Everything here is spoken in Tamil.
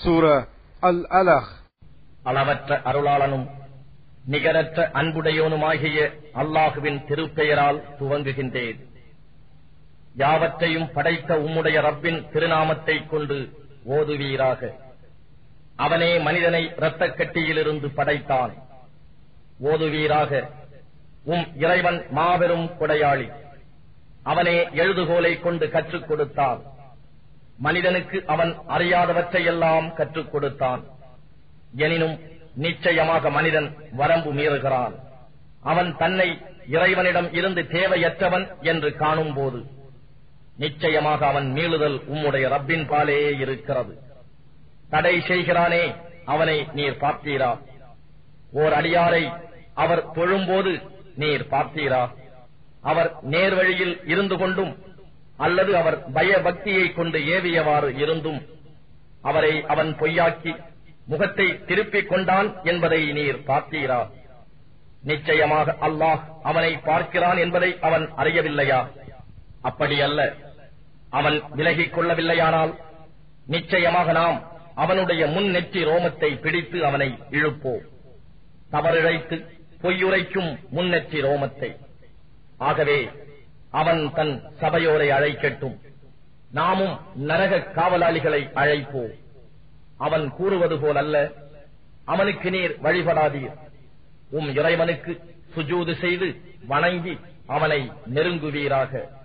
Surah Al-Alaq அளவற்ற அருளாளனும் நிகரற்ற அன்புடையோனுமாகிய அல்லாஹுவின் திருப்பெயரால் துவங்குகின்றேன் யாவற்றையும் படைத்த உம்முடைய ரப்பின் திருநாமத்தைக் கொண்டு ஓதுவீராக அவனே மனிதனை இரத்தக் கட்டியிலிருந்து படைத்தான் ஓதுவீராக உம் இறைவன் மாபெரும் கொடையாளி அவனே எழுதுகோலை கொண்டு கற்றுக் கொடுத்தான் மனிதனுக்கு அவன் அறியாதவற்றையெல்லாம் கற்றுக் கொடுத்தான் எனினும் நிச்சயமாக மனிதன் வரம்பு மீறுகிறான் அவன் தன்னை இறைவனிடம் இருந்து தேவையற்றவன் என்று காணும்போது நிச்சயமாக அவன் மீளுதல் உம்முடைய ரப்பின் பாலே இருக்கிறது தடை செய்கிறானே அவனை நீர் பார்த்தீரா ஓர் அடியாரை அவர் தொழும்போது நீர் பார்த்தீரா அவர் நேர்வழியில் இருந்து கொண்டும் அல்லது அவர் பயபக்தியை கொண்டு ஏவியவாறு இருந்தும் அவரை அவன் பொய்யாக்கி முகத்தை திருப்பிக் கொண்டான் என்பதை நீர் பார்த்தீரா நிச்சயமாக அல்லாஹ் அவனை பார்க்கிறான் என்பதை அவன் அறியவில்லையா அப்படி அல்ல அவன் விலகிக் கொள்ளவில்லையானால் நிச்சயமாக நாம் அவனுடைய முன் நெற்றி ரோமத்தை பிடித்து அவனை இழுப்போம் தவறிழைத்து பொய்யுரைக்கும் முன்னெற்றி ரோமத்தை ஆகவே அவன் தன் சபையோரை அழைக்கட்டும் நாமும் நரக காவலாளிகளை அழைப்போம் அவன் கூறுவது போலல்ல அவனுக்கு நீர் வழிபடாதீர் உம் இறைவனுக்கு சுஜூது செய்து வணங்கி அவனை நெருங்குவீராக